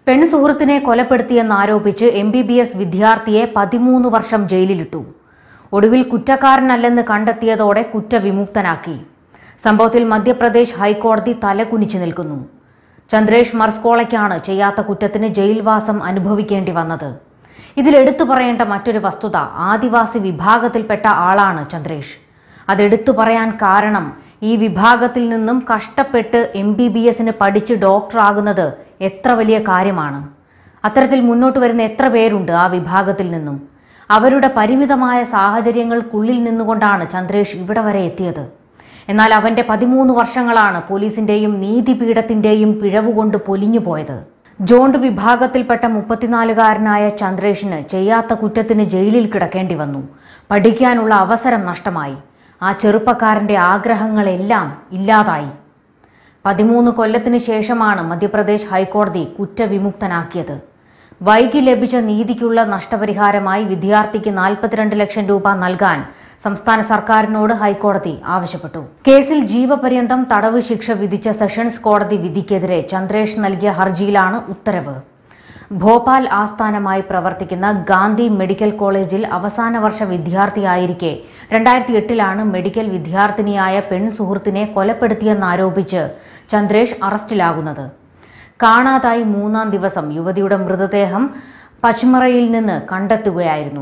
പെൺസുഹൃത്തിനെ കൊലപ്പെടുത്തിയെന്നാരോപിച്ച് M B B S വിദ്യാർത്ഥിയെ പതിമൂന്ന് വർഷം ജയിലിലിട്ടു ഒടുവിൽ കുറ്റക്കാരനല്ലെന്ന് കണ്ടെത്തിയതോടെ കുറ്റവിമുക്തനാക്കി സംഭവത്തിൽ മധ്യപ്രദേശ് ഹൈക്കോടതി തലകുനിച്ചു നിൽക്കുന്നു ചന്ദ്രേഷ് മർസ്കോളയ്ക്കാണ് ചെയ്യാത്ത കുറ്റത്തിന് ജയിൽവാസം അനുഭവിക്കേണ്ടി വന്നത് ഇതിൽ എടുത്തു പറയേണ്ട മറ്റൊരു വസ്തുത ആദിവാസി വിഭാഗത്തിൽപ്പെട്ട ആളാണ് ചന്ദ്രേഷ് അതെടുത്തു പറയാൻ കാരണം ഈ വിഭാഗത്തിൽ നിന്നും കഷ്ടപ്പെട്ട് എം ബി ബി എസിന് പഠിച്ച് ഡോക്ടറാകുന്നത് എത്ര വലിയ കാര്യമാണ് അത്തരത്തിൽ മുന്നോട്ട് വരുന്ന എത്ര പേരുണ്ട് ആ വിഭാഗത്തിൽ നിന്നും അവരുടെ പരിമിതമായ സാഹചര്യങ്ങൾക്കുള്ളിൽ നിന്നുകൊണ്ടാണ് ചന്ദ്രേഷ് ഇവിടെ വരെ എത്തിയത് എന്നാൽ അവന്റെ പതിമൂന്ന് വർഷങ്ങളാണ് പോലീസിന്റെയും നീതിപീഠത്തിന്റെയും പിഴവുകൊണ്ട് പൊലിഞ്ഞു പോയത് ജോണ്ട് വിഭാഗത്തിൽപ്പെട്ട മുപ്പത്തിനാലുകാരനായ ചന്ദ്രേഷിന് ചെയ്യാത്ത കുറ്റത്തിന് ജയിലിൽ കിടക്കേണ്ടി വന്നു പഠിക്കാനുള്ള അവസരം നഷ്ടമായി ആ ചെറുപ്പക്കാരന്റെ ആഗ്രഹങ്ങളെല്ലാം ഇല്ലാതായി പതിമൂന്ന് കൊല്ലത്തിന് ശേഷമാണ് മധ്യപ്രദേശ് ഹൈക്കോടതി കുറ്റവിമുക്തനാക്കിയത് വൈകി ലഭിച്ച നീതിക്കുള്ള നഷ്ടപരിഹാരമായി വിദ്യാർത്ഥിക്ക് നാൽപ്പത്തിരണ്ട് ലക്ഷം രൂപ നൽകാൻ സംസ്ഥാന സർക്കാരിനോട് ഹൈക്കോടതി ആവശ്യപ്പെട്ടു കേസിൽ ജീവപര്യന്തം തടവ് ശിക്ഷ വിധിച്ച സെഷൻസ് കോടതി വിധിക്കെതിരെ ചന്ദ്രേഷ് നൽകിയ ഹർജിയിലാണ് ഉത്തരവ് ഭോപ്പാൽ ആസ്ഥാനമായി പ്രവർത്തിക്കുന്ന ഗാന്ധി മെഡിക്കൽ കോളേജിൽ അവസാന വർഷ വിദ്യാർത്ഥിയായിരിക്കെ രണ്ടായിരത്തി എട്ടിലാണ് മെഡിക്കൽ വിദ്യാർത്ഥിനിയായ പെൺ സുഹൃത്തിനെ കൊലപ്പെടുത്തിയെന്നാരോപിച്ച് ചന്ദ്രേഷ് അറസ്റ്റിലാകുന്നത് കാണാതായി മൂന്നാം ദിവസം യുവതിയുടെ മൃതദേഹം പശ്മറയിൽ നിന്ന് കണ്ടെത്തുകയായിരുന്നു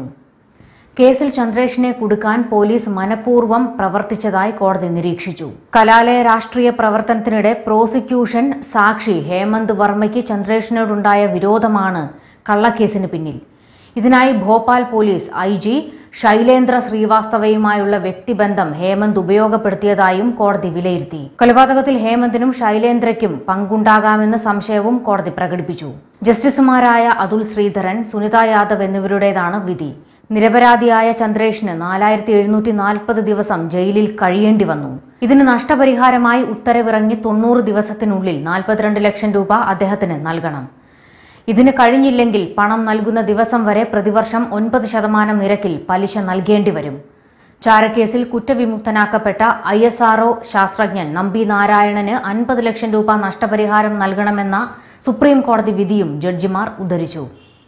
കേസിൽ ചന്ദ്രേഷിനെ കുടുക്കാൻ പോലീസ് മനഃപൂർവ്വം പ്രവർത്തിച്ചതായി കോടതി നിരീക്ഷിച്ചു കലാലയ രാഷ്ട്രീയ പ്രവർത്തനത്തിനിടെ പ്രോസിക്യൂഷൻ സാക്ഷി ഹേമന്ത് വർമ്മയ്ക്ക് ചന്ദ്രേഷിനോടുണ്ടായ വിരോധമാണ് കള്ളക്കേസിന് പിന്നിൽ ഇതിനായി Bhopal police I G Shailendra ശ്രീവാസ്തവയുമായുള്ള വ്യക്തിബന്ധം ഹേമന്ത് ഉപയോഗപ്പെടുത്തിയതായും കോടതി വിലയിരുത്തി കൊലപാതകത്തിൽ ഹേമന്തിനും ശൈലേന്ദ്രയ്ക്കും പങ്കുണ്ടാകാമെന്ന സംശയവും കോടതി പ്രകടിപ്പിച്ചു ജസ്റ്റിസുമാരായ അതുൽ ശ്രീധരൻ സുനിത യാദവ് എന്നിവരുടേതാണ് വിധി നിരപരാധിയായ ചന്ദ്രേഷിന് നാലായിരത്തി എഴുന്നൂറ്റി നാൽപ്പത് ദിവസം ജയിലിൽ കഴിയേണ്ടി വന്നു ഇതിന് നഷ്ടപരിഹാരമായി ഉത്തരവിറങ്ങി തൊണ്ണൂറ് ദിവസത്തിനുള്ളിൽ നാൽപ്പത്തിരണ്ട് ലക്ഷം രൂപ അദ്ദേഹത്തിന് നൽകണം ഇതിന് കഴിഞ്ഞില്ലെങ്കിൽ പണം നൽകുന്ന ദിവസം വരെ പ്രതിവർഷം ഒൻപത് ശതമാനം നിരക്കിൽ പലിശ നൽകേണ്ടി വരും ചാരക്കേസിൽ കുറ്റവിമുക്തനാക്കപ്പെട്ട ഐ എസ് ആർഒ ശാസ്ത്രജ്ഞൻ നമ്പി നാരായണന് അൻപത് ലക്ഷം രൂപ നഷ്ടപരിഹാരം നൽകണമെന്ന സുപ്രീം കോടതി വിധിയും ജഡ്ജിമാർ ഉദ്ധരിച്ചു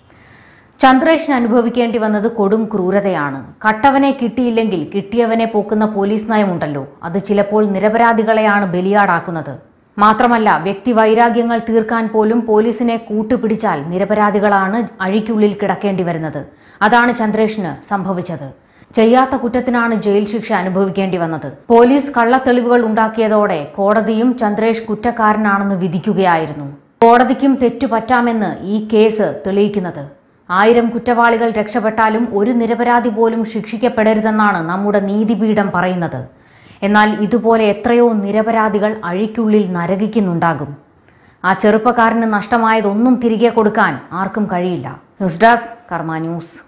ചന്ദ്രേഷിന് അനുഭവിക്കേണ്ടി വന്നത് കൊടും ക്രൂരതയാണ് കട്ടവനെ കിട്ടിയില്ലെങ്കിൽ കിട്ടിയവനെ പോക്കുന്ന പോലീസ് നയമുണ്ടല്ലോ അത് ചിലപ്പോൾ നിരപരാധികളെയാണ് ബലിയാടാക്കുന്നത് മാത്രമല്ല വ്യക്തിവൈരാഗ്യങ്ങൾ തീർക്കാൻ പോലും പോലീസിനെ കൂട്ടുപിടിച്ചാൽ നിരപരാധികളാണ് അഴിക്കുള്ളിൽ കിടക്കേണ്ടി വരുന്നത് അതാണ് ചന്ദ്രേഷിന് സംഭവിച്ചത് ചെയ്യാത്ത കുറ്റത്തിനാണ് ജയിൽ ശിക്ഷ അനുഭവിക്കേണ്ടി വന്നത് പോലീസ് കള്ളത്തെളിവുകൾ ഉണ്ടാക്കിയതോടെ കോടതിയും ചന്ദ്രേഷ് കുറ്റക്കാരനാണെന്ന് വിധിക്കുകയായിരുന്നു കോടതിക്കും തെറ്റുപറ്റാമെന്ന് ഈ കേസ് തെളിയിക്കുന്നത് ആയിരം കുറ്റവാളികൾ രക്ഷപ്പെട്ടാലും ഒരു നിരപരാധി പോലും ശിക്ഷിക്കപ്പെടരുതെന്നാണ് നമ്മുടെ നീതിപീഠം പറയുന്നത് എന്നാൽ ഇതുപോലെ എത്രയോ നിരപരാധികൾ അഴിക്കുള്ളിൽ നരകിക്കുന്നുണ്ടാകും ആ ചെറുപ്പക്കാരന് നഷ്ടമായതൊന്നും തിരികെ കൊടുക്കാൻ ആർക്കും കഴിയില്ല ന്യൂസ് ഡെസ്ക് കർമ്മ ന്യൂസ്